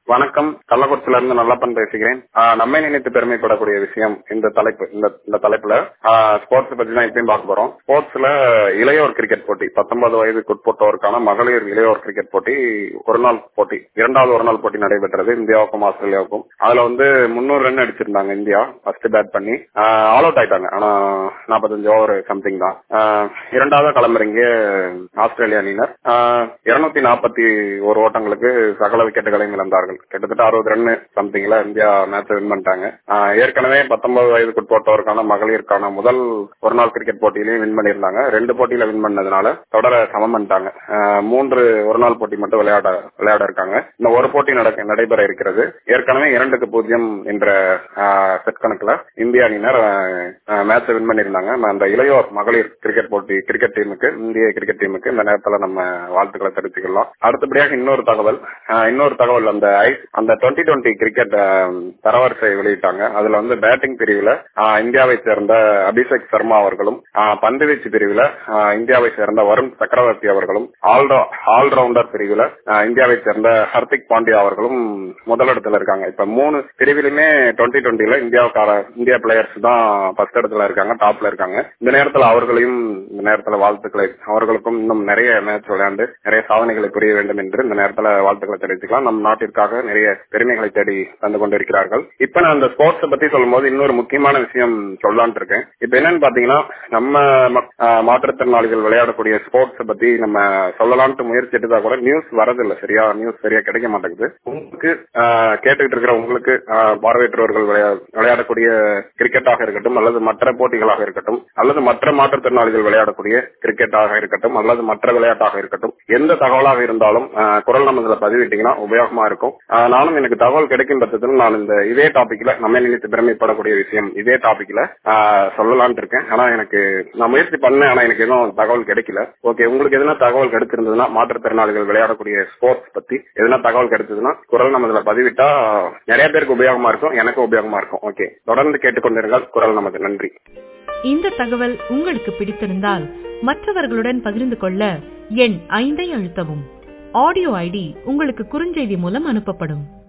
வணக்கம் கள்ளக்குறிச்சியில இருந்து நல்லப்பன் பேசுகிறேன் ஆஹ் நம்மை நினைத்து பெருமைப்படக்கூடிய விஷயம் இந்த தலைப்பு இந்த இந்த தலைப்புல ஸ்போர்ட்ஸ் பத்தி தான் இப்பயும் பார்க்க போறோம் ஸ்போர்ட்ஸ்ல இளையோர் கிரிக்கெட் போட்டி பத்தொன்பது வயதுக்கு உட்பட்டோருக்கான மகளிர் இளையோர் கிரிக்கெட் போட்டி ஒரு நாள் போட்டி இரண்டாவது ஒரு நாள் போட்டி நடைபெற்றது இந்தியாவுக்கும் ஆஸ்திரேலியாவுக்கும் அதுல வந்து முன்னூறு ரன் அடிச்சிருந்தாங்க இந்தியா ஃபர்ஸ்ட் பேட் பண்ணி ஆல் அவுட் ஆயிட்டாங்க ஆனா நாற்பத்தஞ்சு ஓவர் சம்திங் தான் ஆஹ் இரண்டாவது களமிறங்கிய ஆஸ்திரேலிய அணியினர் இருநூத்தி நாற்பத்தி ஒரு ஓட்டங்களுக்கு சகல விக்கெட்டுகளையும் இழந்தார்கள் கிட்டத்தட்ட அறுபது ரன் சம்திங்ல இந்தியா மேட்ச் வின் பண்ணிட்டாங்க ஆஹ் ஏற்கனவே பத்தொன்பது வயதுக்கு உட்பட்டோருக்கான மகளிருக்கான முதல் ஒரு நாள் கிரிக்கெட் போட்டியிலையும் வின் பண்ணியிருந்தாங்க ரெண்டு போட்டியில வின் பண்ணதுனால தொடர சமம் பண்ணிட்டாங்க ஆஹ் மூன்று ஒரு நாள் போட்டி மட்டும் விளையாட விளையாட இருக்காங்க இந்த ஒரு போட்டி நடக்க நடைபெற இருக்கிறது ஏற்கனவே இரண்டுக்கு பூஜ்ஜியம் என்ற செட் கணக்குல இந்திய அணியினர் மேட்சை வின் பண்ணியிருந்தாங்க அந்த இளையோர் மகளிர் கிரிக்கெட் போட்டி கிரிக்கெட் டீமுக்கு இந்திய கிரிக்கெட் டீமுக்கு இந்த நேரத்துல நம்ம வாழ்த்துக்களை தெரிவித்துக்கலாம் அடுத்தபடியாக இன்னொரு தகவல் இன்னொரு தகவல் அந்த அந்த டுவெண்ட்டி டுவெண்ட்டி கிரிக்கெட் தரவரிசை வெளியிட்டாங்க அதுல வந்து பேட்டிங் பிரிவுல இந்தியாவை சேர்ந்த அபிஷேக் சர்மா அவர்களும் பந்துவீச்சு பிரிவுல இந்தியாவை சேர்ந்த வருண் சக்கரவர்த்தி அவர்களும் ஆல்ரவுண்டர் பிரிவுல இந்தியாவை சேர்ந்த ஹர்திக் பாண்டியா அவர்களும் முதலிடத்துல இருக்காங்க இப்ப மூணு பிரிவிலுமே டுவெண்ட்டி டுவெண்ட்டில இந்தியாவுக்கான இந்தியா பிளேயர்ஸ் தான் ஃபர்ஸ்ட் இடத்துல இருக்காங்க டாப்ல இருக்காங்க இந்த நேரத்துல அவர்களையும் இந்த நேரத்துல வாழ்த்துக்களை அவர்களுக்கும் இன்னும் நிறைய மேட்ச் விளையாண்டு நிறைய சாதனைகளை புரிய வேண்டும் என்று இந்த நேரத்துல வாழ்த்துக்களை தெரிவித்துக்கலாம் நம் நாட்டிற்காக நிறைய பெருமைகளை தேடி தந்து கொண்டிருக்கிறார்கள் இப்ப நான் அந்த ஸ்போர்ட்ஸ் பத்தி சொல்லும் போது இன்னொரு முக்கியமான விஷயம் சொல்லலான் இருக்கேன் இப்ப என்னன்னு பாத்தீங்கன்னா நம்ம மாற்றுத்திறனாளிகள் விளையாடக்கூடிய ஸ்போர்ட்ஸ் பத்தி நம்ம சொல்லலான்ட்டு முயற்சி எடுத்தா கூட நியூஸ் வரதில்லை சரியா நியூஸ் சரியா கிடைக்க மாட்டேங்குது உங்களுக்கு கேட்டுக்கிட்டு இருக்கிற உங்களுக்கு பார்வையற்றவர்கள் விளையாடக்கூடிய கிரிக்கெட்டாக இருக்கட்டும் அல்லது மற்ற போட்டிகளாக இருக்கட்டும் அல்லது மற்ற மாற்றுத்திறனாளிகள் விளையாடக்கூடிய கிரிக்கெட்டாக இருக்கட்டும் அல்லது மற்ற விளையாட்டாக இருக்கட்டும் எந்த தகவலாக இருந்தாலும் குரல் நம்ம பதிவிட்டீங்கன்னா உபயோகமா இருக்கும் நானும் எனக்கு தகவல் கிடைக்கும் பட்சத்தில் நான் இந்த இதே டாபிக்ல நம்ம நினைத்து பெருமைப்படக்கூடிய விஷயம் இதே டாபிக்ல சொல்லலான் இருக்கேன் ஆனா எனக்கு நான் முயற்சி பண்ணேன் ஆனா எனக்கு எதுவும் தகவல் கிடைக்கல ஓகே உங்களுக்கு எதனா தகவல் கிடைச்சிருந்ததுன்னா மாற்றுத்திறனாளிகள் விளையாடக்கூடிய ஸ்போர்ட்ஸ் பத்தி எதனா தகவல் கிடைச்சதுன்னா குரல் நம்ம இதுல பதிவிட்டா நிறைய பேருக்கு உபயோகமா இருக்கும் எனக்கு உபயோகமா இருக்கும் ஓகே தொடர்ந்து கேட்டுக்கொண்டிருங்கள் குரல் நமக்கு நன்றி இந்த தகவல் உங்களுக்கு பிடித்திருந்தால் மற்றவர்களுடன் பகிர்ந்து கொள்ள எண் ஐந்தை அழுத்தவும் ஆடியோ ஐடி உங்களுக்கு குறுஞ்செய்தி மூலம் அனுப்பப்படும்